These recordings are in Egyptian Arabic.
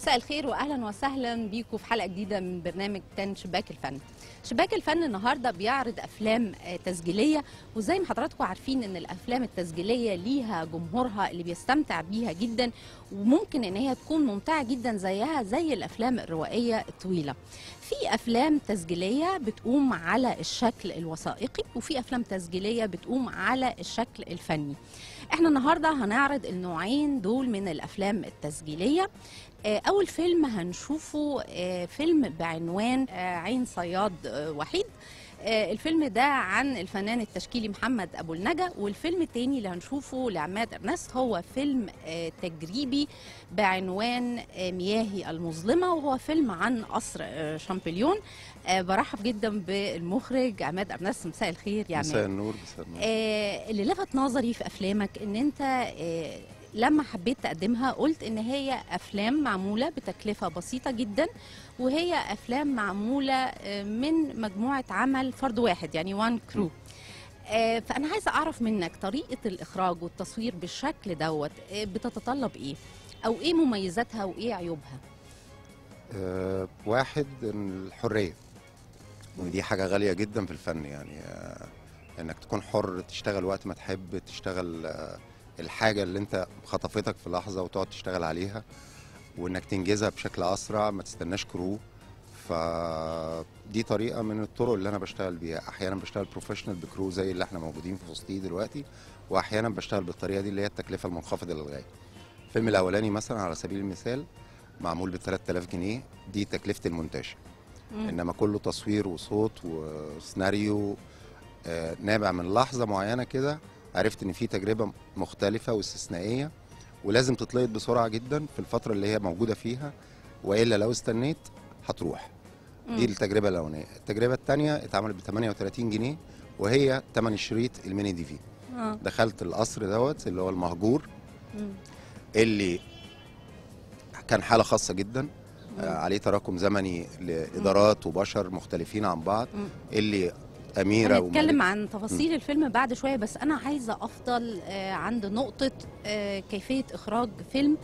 مساء الخير واهلا وسهلا بيكم في حلقه جديده من برنامج تن شباك الفن. شباك الفن النهارده بيعرض افلام آه، تسجيليه وزي ما حضراتكم عارفين ان الافلام التسجيليه ليها جمهورها اللي بيستمتع بيها جدا وممكن ان هي تكون ممتعه جدا زيها زي الافلام الروائيه الطويله. في افلام تسجيليه بتقوم على الشكل الوثائقي وفي افلام تسجيليه بتقوم على الشكل الفني. احنا النهارده هنعرض النوعين دول من الافلام التسجيليه آه، اول فيلم هنشوفه آه، فيلم بعنوان آه، عين صياد آه، وحيد آه، الفيلم ده عن الفنان التشكيلي محمد ابو النجا والفيلم التاني اللي هنشوفه لعماد ارنست هو فيلم آه، تجريبي بعنوان آه، مياهي المظلمه وهو فيلم عن قصر آه، شامبليون آه، برحب جدا بالمخرج عماد ارنست مساء الخير يا عماد مساء النور مساء النور آه، اللي لفت نظري في افلامك ان انت آه، لما حبيت تقدمها قلت ان هي افلام معموله بتكلفه بسيطه جدا وهي افلام معموله آه، من مجموعه عمل فرد واحد يعني وان كرو آه، فانا عايزه اعرف منك طريقه الاخراج والتصوير بالشكل دوت آه، بتتطلب ايه او ايه مميزاتها وايه عيوبها آه واحد إن الحريه ودي حاجه غاليه جدا في الفن يعني آه انك تكون حر تشتغل وقت ما تحب تشتغل آه الحاجه اللي انت خطفتك في لحظه وتقعد تشتغل عليها وانك تنجزها بشكل اسرع ما تستناش كرو فدي طريقه من الطرق اللي انا بشتغل بيها احيانا بشتغل بروفيشنال بكرو زي اللي احنا موجودين في وسطيه دلوقتي واحيانا بشتغل بالطريقه دي اللي هي التكلفه المنخفضه للغايه الفيلم الاولاني مثلا على سبيل المثال معمول ب 3000 جنيه دي تكلفه المونتاج مم. انما كله تصوير وصوت وسيناريو آه، نابع من لحظه معينه كده عرفت ان في تجربه مختلفه واستثنائيه ولازم تتلقط بسرعه جدا في الفتره اللي هي موجوده فيها والا لو استنيت هتروح دي مم. التجربه الاولانيه التجربه الثانيه اتعملت ب 38 جنيه وهي ثمن الشريط الميني دي في آه. دخلت القصر دوت اللي هو المهجور مم. اللي كان حاله خاصه جدا مم. آه، عليه تراكم زمني لادارات وبشر مختلفين عن بعض مم. اللي اميره هنتكلم وملك عن تفاصيل الفيلم بعد شويه بس انا عايزه افضل آه، عند نقطه آه، كيفيه اخراج فيلم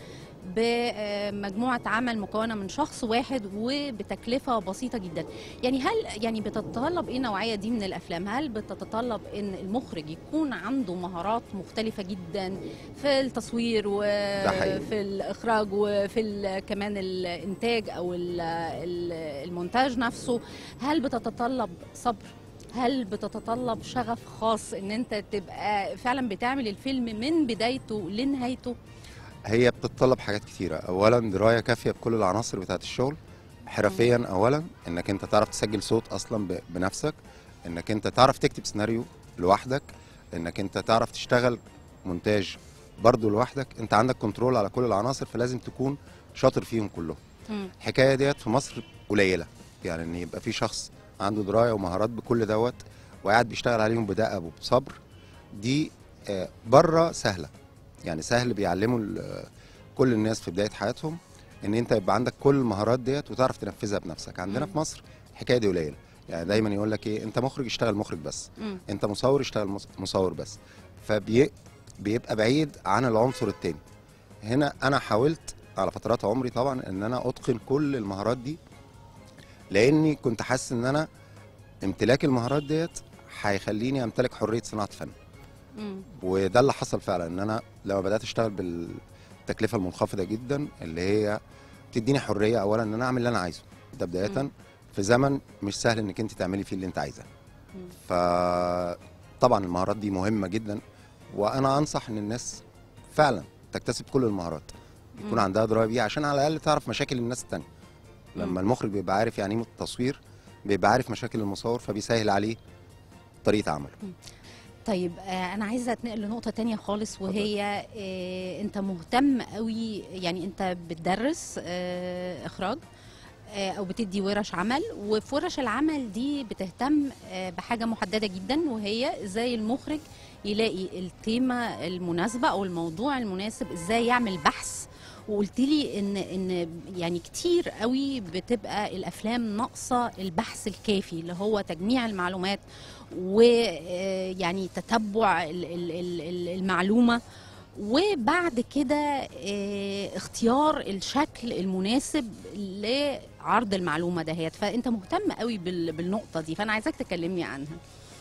بمجموعه عمل مكونه من شخص واحد وبتكلفه بسيطه جدا يعني هل يعني بتتطلب ايه النوعيه دي من الافلام هل بتتطلب ان المخرج يكون عنده مهارات مختلفه جدا في التصوير حقيقي. وفي الاخراج وفي ال- كمان الانتاج او ال- ال- المونتاج نفسه هل بتتطلب صبر هل بتتطلب شغف خاص ان انت تبقى فعلا بتعمل الفيلم من بدايته لنهايته هي بتتطلب حاجات كتيره اولا درايه كافيه بكل العناصر بتاعه الشغل حرفيا اولا انك انت تعرف تسجل صوت اصلا ب- بنفسك انك انت تعرف تكتب سيناريو لوحدك انك انت تعرف تشتغل مونتاج برضو لوحدك انت عندك كنترول على كل العناصر فلازم تكون شاطر فيهم كلهم مم. الحكايه ديت في مصر قليله يعني ان يبقى في شخص عنده درايه ومهارات بكل دوت وقاعد بيشتغل عليهم بدقه وبصبر دي آه، بره سهله يعني سهل بيعلموا ال- كل الناس في بدايه حياتهم ان انت يبقى عندك كل المهارات ديت وتعرف تنفذها بنفسك عندنا مم. في مصر الحكايه دي قليله يعني دايما يقول لك ايه انت مخرج اشتغل مخرج بس مم. انت مصور اشتغل مص- مصور بس فبيبقى بعيد عن العنصر التاني هنا انا حاولت على فترات عمري طبعا ان انا اتقن كل المهارات دي لاني كنت حاسس ان انا امتلاك المهارات ديت هيخليني امتلك حريه صناعه فن مم. وده اللي حصل فعلا ان انا لما بدات اشتغل بالتكلفه المنخفضه جدا اللي هي بتديني حريه اولا ان انا اعمل اللي انا عايزه ده بدايه مم. في زمن مش سهل انك انت تعملي فيه اللي انت عايزاه مم. فطبعا المهارات دي مهمه جدا وانا انصح ان الناس فعلا تكتسب كل المهارات يكون مم. عندها درايه بيها عشان على الاقل تعرف مشاكل الناس التانية مم. لما المخرج بيبقى عارف يعني ايه التصوير بيبقى عارف مشاكل المصور فبيسهل عليه طريقه عمله طيب آه، انا عايزه اتنقل لنقطه تانية خالص وهي آه، انت مهتم قوي يعني انت بتدرس آه، اخراج آه، او بتدي ورش عمل وفي ورش العمل دي بتهتم آه، بحاجه محدده جدا وهي ازاي المخرج يلاقي التيمه المناسبه او الموضوع المناسب ازاي يعمل بحث وقلت لي ان ان يعني كتير قوي بتبقى الافلام ناقصه البحث الكافي اللي هو تجميع المعلومات ويعني تتبع ال- ال- ال- ال- المعلومه وبعد كده آه، اختيار الشكل المناسب لعرض المعلومه دهيت فانت مهتم قوي بال- بالنقطه دي فانا عايزاك تكلمني عنها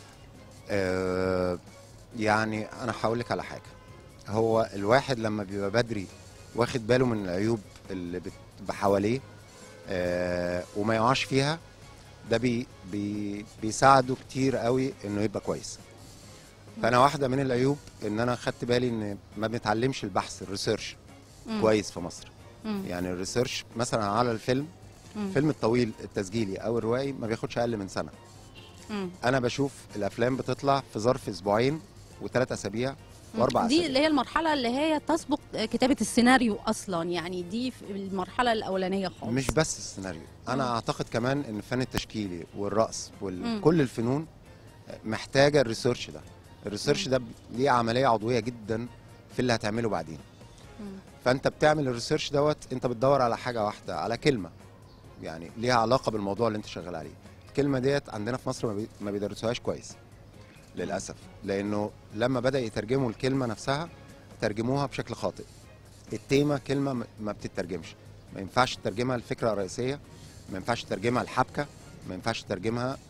آه، يعني انا هقول لك على حاجه هو الواحد لما بيبقى بدري واخد باله من العيوب اللي بتبقى حواليه آه، وما يقعش فيها ده بي بي بيساعده كتير قوي انه يبقى كويس فانا واحده من العيوب ان انا خدت بالي ان ما بنتعلمش البحث الريسيرش مم. كويس في مصر مم. يعني الريسيرش مثلا على الفيلم مم. الفيلم الطويل التسجيلي او الروائي ما بياخدش اقل من سنه مم. انا بشوف الافلام بتطلع في ظرف اسبوعين وثلاث اسابيع واربع دي اسابيع اللي هي المرحله اللي هي تسبق كتابه السيناريو اصلا يعني دي في المرحله الاولانيه خالص مش بس السيناريو انا مم. اعتقد كمان ان الفن التشكيلي والرقص مم. وكل الفنون محتاجه الريسيرش ده الريسيرش مم. ده ليه عمليه عضويه جدا في اللي هتعمله بعدين مم. فانت بتعمل الريسيرش دوت انت بتدور على حاجه واحده على كلمه يعني ليها علاقه بالموضوع اللي انت شغال عليه الكلمه ديت عندنا في مصر ما بي- ما بيدرسوهاش كويس للاسف لانه لما بدا يترجموا الكلمه نفسها ترجموها بشكل خاطئ التيمه كلمه م- ما بتترجمش ما ينفعش تترجمها الفكره الرئيسيه ما ينفعش تترجمها الحبكه ما ينفعش تترجمها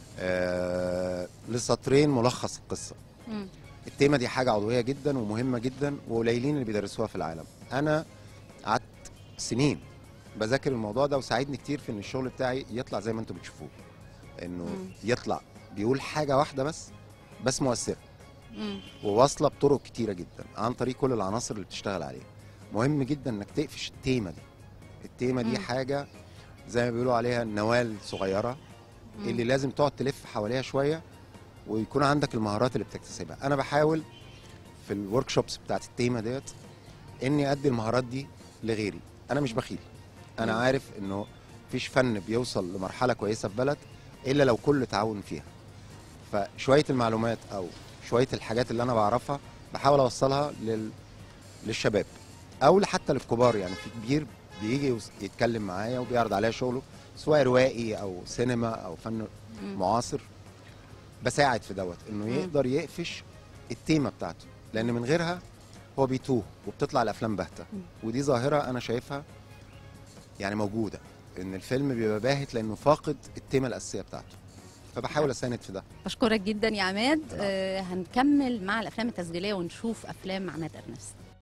آه لسطرين ملخص القصه مم. التيمه دي حاجه عضويه جدا ومهمه جدا وقليلين اللي بيدرسوها في العالم انا قعدت سنين بذاكر الموضوع ده وساعدني كتير في ان الشغل بتاعي يطلع زي ما انتم بتشوفوه انه مم. يطلع بيقول حاجه واحده بس بس مؤثره مم. وواصله بطرق كتيره جدا عن طريق كل العناصر اللي بتشتغل عليها مهم جدا انك تقفش التيمه دي التيمه دي مم. حاجه زي ما بيقولوا عليها نوال صغيره مم. اللي لازم تقعد تلف حواليها شويه ويكون عندك المهارات اللي بتكتسبها انا بحاول في الورك شوبس بتاعت التيمه ديت اني ادي المهارات دي لغيري انا مش بخيل انا مم. عارف انه مفيش فن بيوصل لمرحله كويسه في بلد الا لو كل تعاون فيها فشويه المعلومات او شويه الحاجات اللي انا بعرفها بحاول اوصلها لل... للشباب او حتى للكبار يعني في كبير بيجي يوس- يتكلم معايا وبيعرض عليا شغله سواء روائي او سينما او فن مم. معاصر بساعد في دوت انه مم. يقدر يقفش التيمه بتاعته لان من غيرها هو بيتوه وبتطلع الافلام باهته مم. ودي ظاهره انا شايفها يعني موجوده ان الفيلم بيبقى باهت لانه فاقد التيمه الاساسيه بتاعته فبحاول اساند في ده بشكرك جدا يا عماد العفو. آه هنكمل مع الافلام التسجيليه ونشوف افلام عماد ارنست